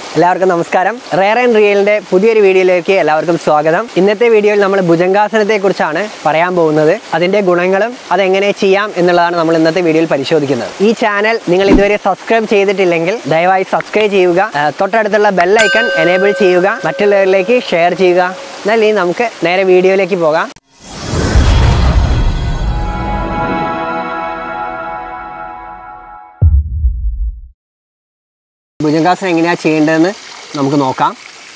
എല്ലാവർക്കും നമസ്കാരം rare and റിയലിന്റെ പുതിയൊരു വീഡിയോയിലേക്ക് എല്ലാവർക്കും സ്വാഗതം ഇന്നത്തെ വീഡിയോയിൽ നമ്മൾ ഭുജംഗാസനത്തെ കുറിച്ചാണ് പറയാൻ പോകുന്നത് അതിന്റെ ഗുണങ്ങളും അതെങ്ങനെ ചെയ്യാം എന്നുള്ളതാണ് നമ്മൾ ഇന്നത്തെ വീഡിയോയിൽ പരിശോധിക്കുന്നത് ഈ ചാനൽ നിങ്ങൾ ഇതുവരെ സബ്സ്ക്രൈബ് ചെയ്തിട്ടില്ലെങ്കിൽ ദയവായി സബ്സ്ക്രൈബ് ചെയ്യുക ആ, തൊട്ടടുത്തുള്ള ബെൽ ഐക്കൺ എനേബിൾ ചെയ്യുക മറ്റുള്ളവരിലേക്ക് ഷെയർ ചെയ്യുക എന്നാൽ ഇനി നമുക്ക് നേരെ വീഡിയോയിലേക്ക് പോകാം ഭുജംഗാസനം എങ്ങനെയാണ് ചെയ്യേണ്ടതെന്ന് നമുക്ക് നോക്കാം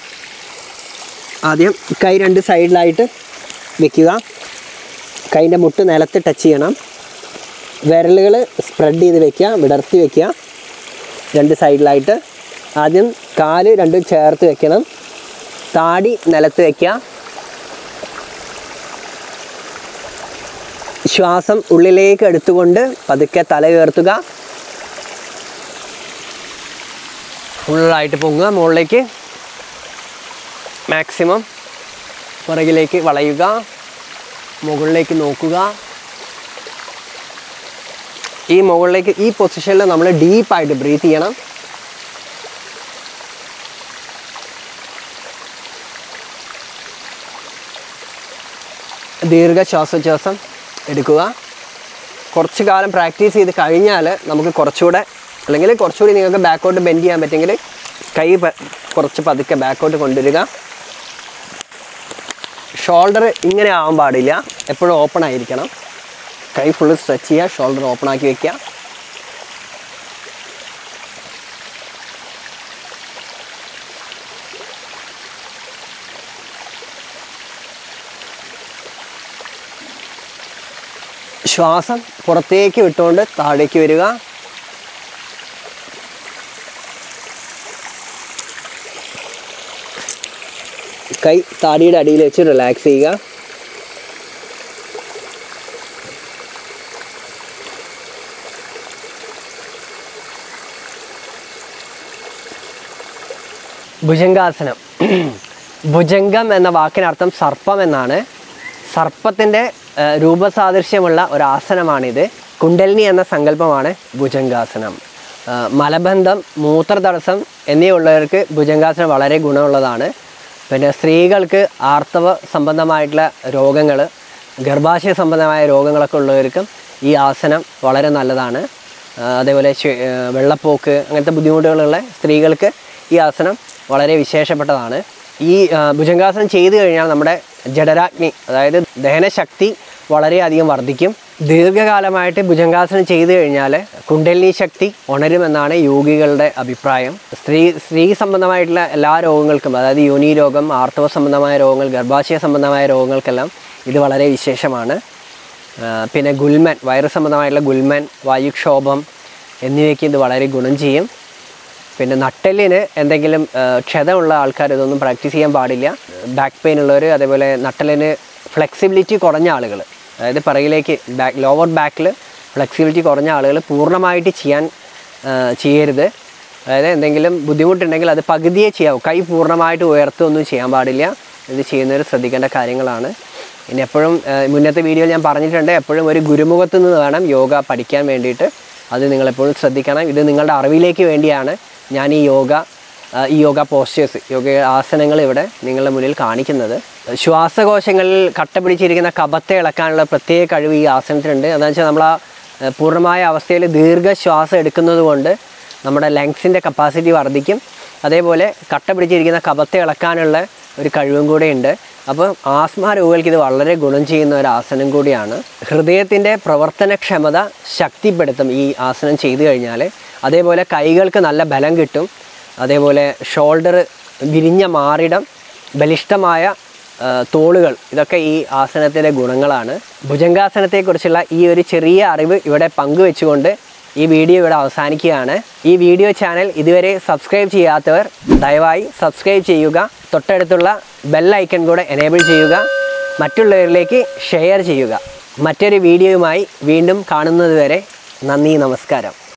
ആദ്യം കൈ രണ്ട് സൈഡിലായിട്ട് വെക്കുക കൈൻ്റെ മുട്ട് നിലത്ത് ടച്ച് ചെയ്യണം വിരലുകൾ സ്പ്രെഡ് ചെയ്ത് വെക്കുക വിടർത്തി വെക്കുക രണ്ട് സൈഡിലായിട്ട് ആദ്യം കാല് രണ്ടും ചേർത്ത് വെക്കണം താടി നിലത്ത് വെക്കുക ശ്വാസം ഉള്ളിലേക്ക് എടുത്തുകൊണ്ട് പതുക്കെ തല ഉയർത്തുക ഫുള്ളായിട്ട് പൊങ്ങുക മുകളിലേക്ക് മാക്സിമം പുറകിലേക്ക് വളയുക മുകളിലേക്ക് നോക്കുക ഈ മുകളിലേക്ക് ഈ പൊസിഷനിൽ നമ്മൾ ഡീപ്പായിട്ട് ബ്രീത്ത് ചെയ്യണം ദീർഘ ശ്വാസോച്ഛ്വാസം എടുക്കുക കുറച്ച് കാലം പ്രാക്ടീസ് ചെയ്ത് കഴിഞ്ഞാൽ നമുക്ക് കുറച്ചുകൂടെ അല്ലെങ്കിൽ കുറച്ചുകൂടി നിങ്ങൾക്ക് ബാക്കോട്ട് ബെൻഡ് ചെയ്യാൻ പറ്റുമെങ്കിൽ കൈ പ- കുറച്ച് പതുക്കെ ബാക്കോട്ട് കൊണ്ടുവരിക ഷോൾഡർ ഇങ്ങനെ ആവാൻ പാടില്ല എപ്പോഴും ഓപ്പൺ ആയിരിക്കണം കൈ ഫുള്ള് സ്ട്രെച്ച് ചെയ്യുക ഷോൾഡർ ഓപ്പൺ ആക്കി വെക്കുക ശ്വാസം പുറത്തേക്ക് വിട്ടുകൊണ്ട് താഴേക്ക് വരിക കൈ താടിയുടെ അടിയിൽ വെച്ച് റിലാക്സ് ചെയ്യുക ഭുജംഗാസനം ഭുജംഗം എന്ന വാക്കിനർത്ഥം സർപ്പം എന്നാണ് സർപ്പത്തിൻ്റെ ഏഹ്, രൂപസാദൃശ്യമുള്ള ഒരു ആസനമാണിത് കുണ്ടലിനി എന്ന സങ്കല്പമാണ് ഭുജംഗാസനം ഏഹ്, മലബന്ധം മൂത്രതടസ്സം എന്നിവയുള്ളവർക്ക് ഭുജംഗാസനം വളരെ ഗുണമുള്ളതാണ് പിന്നെ സ്ത്രീകൾക്ക് ആർത്തവ സംബന്ധമായിട്ടുള്ള രോഗങ്ങൾ ഗർഭാശയ സംബന്ധമായ രോഗങ്ങളൊക്കെ ഉള്ളവർക്കും ഈ ആസനം വളരെ നല്ലതാണ് ആ, അതേപോലെ ശ്വ- ആ, വെള്ളപ്പോക്ക് അങ്ങനത്തെ ബുദ്ധിമുട്ടുകളുള്ള സ്ത്രീകൾക്ക് ഈ ആസനം വളരെ വിശേഷപ്പെട്ടതാണ് ഈ ആ, ഭുജംഗാസനം ചെയ്തു കഴിഞ്ഞാൽ നമ്മുടെ ജഠരാഗ്നി അതായത് ദഹനശക്തി വളരെയധികം വർദ്ധിക്കും ദീർഘകാലമായിട്ട് ഭുജംഗാസനം ചെയ്തു കഴിഞ്ഞാൽ കുണ്ടലിനി ശക്തി ഉണരുമെന്നാണ് യോഗികളുടെ അഭിപ്രായം സ്ത്രീ സ്ത്രീ സംബന്ധമായിട്ടുള്ള എല്ലാ രോഗങ്ങൾക്കും അതായത് യോനി രോഗം ആർത്തവ സംബന്ധമായ രോഗങ്ങൾ ഗർഭാശയ സംബന്ധമായ രോഗങ്ങൾക്കെല്ലാം ഇത് വളരെ വിശേഷമാണ് ആ, പിന്നെ ഗുൽമൻ വൈറസ് സംബന്ധമായിട്ടുള്ള ഗുൽമൻ വായുക്ഷോഭം എന്നിവയ്ക്ക് ഇത് വളരെ ഗുണം ചെയ്യും പിന്നെ നട്ടെല്ലിന് എന്തെങ്കിലും ആ, ക്ഷതമുള്ള ആൾക്കാർ ഇതൊന്നും പ്രാക്ടീസ് ചെയ്യാൻ പാടില്ല ബാക്ക് പെയിൻ ഉള്ളവർ അതേപോലെ നട്ടെല്ലിന് ഫ്ലെക്സിബിലിറ്റി കുറഞ്ഞ ആളുകൾ അതായത് പിറകിലേക്ക് ബാക്ക് ലോവർ ബാക്കിൽ ഫ്ലെക്സിബിലിറ്റി കുറഞ്ഞ ആളുകൾ പൂർണ്ണമായിട്ട് ചെയ്യാൻ ആ, ചെയ്യരുത് അതായത് എന്തെങ്കിലും ബുദ്ധിമുട്ടുണ്ടെങ്കിൽ അത് പകുതിയെ ചെയ്യാവൂ കൈ പൂർണ്ണമായിട്ട് ഉയർത്തൊന്നും ചെയ്യാൻ പാടില്ല ഇത് ചെയ്യുന്നവർ ശ്രദ്ധിക്കേണ്ട കാര്യങ്ങളാണ് ഇനി എപ്പോഴും ആ, മുന്നത്തെ വീഡിയോയിൽ ഞാൻ പറഞ്ഞിട്ടുണ്ട് എപ്പോഴും ഒരു ഗുരുമുഖത്ത് നിന്ന് വേണം യോഗ പഠിക്കാൻ വേണ്ടിയിട്ട് അത് നിങ്ങളെപ്പോഴും ശ്രദ്ധിക്കണം ഇത് നിങ്ങളുടെ അറിവിലേക്ക് വേണ്ടിയാണ് ഞാൻ ഈ യോഗ ആ, ഈ യോഗ പോസ്റ്റേഴ്സ് യോഗ ആസനങ്ങൾ ഇവിടെ നിങ്ങളുടെ മുന്നിൽ കാണിക്കുന്നത് ശ്വാസകോശങ്ങളിൽ കട്ട പിടിച്ചിരിക്കുന്ന കപത്തെ ഇളക്കാനുള്ള പ്രത്യേക കഴിവ് ഈ ആസനത്തിനുണ്ട് അതെന്ന് വെച്ചാൽ നമ്മൾ ആ ആ, പൂർണ്ണമായ അവസ്ഥയിൽ ദീർഘശ്വാസം എടുക്കുന്നത് കൊണ്ട് നമ്മുടെ ലങ്സിൻ്റെ കപ്പാസിറ്റി വർദ്ധിക്കും അതേപോലെ കട്ട പിടിച്ചിരിക്കുന്ന കപത്തെ ഇളക്കാനുള്ള ഒരു കഴിവും കൂടെ ഉണ്ട് അപ്പോൾ ആസ്മ രോഗികൾക്ക് ഇത് വളരെ ഗുണം ചെയ്യുന്ന ഒരു ആസനം കൂടിയാണ് ഹൃദയത്തിൻ്റെ പ്രവർത്തനക്ഷമത ശക്തിപ്പെടുത്തും ഈ ആസനം ചെയ്തു കഴിഞ്ഞാൽ അതേപോലെ കൈകൾക്ക് നല്ല ബലം കിട്ടും അതേപോലെ ഷോൾഡർ വിരിഞ്ഞ മാറിടം ബലിഷ്ഠമായ ആ, തോളുകൾ ഇതൊക്കെ ഈ ആസനത്തിൻ്റെ ഗുണങ്ങളാണ് ഭുജംഗാസനത്തെക്കുറിച്ചുള്ള ഈ ഒരു ചെറിയ അറിവ് ഇവിടെ പങ്കുവെച്ചുകൊണ്ട് ഈ വീഡിയോ ഇവിടെ അവസാനിക്കുകയാണ് ഈ വീഡിയോ ചാനൽ ഇതുവരെ സബ്സ്ക്രൈബ് ചെയ്യാത്തവർ ദയവായി സബ്സ്ക്രൈബ് ചെയ്യുക തൊട്ടടുത്തുള്ള ബെൽ ഐക്കൺ കൂടെ എനേബിൾ ചെയ്യുക മറ്റുള്ളവരിലേക്ക് ഷെയർ ചെയ്യുക മറ്റൊരു വീഡിയോയുമായി വീണ്ടും കാണുന്നതുവരെ നന്ദി നമസ്കാരം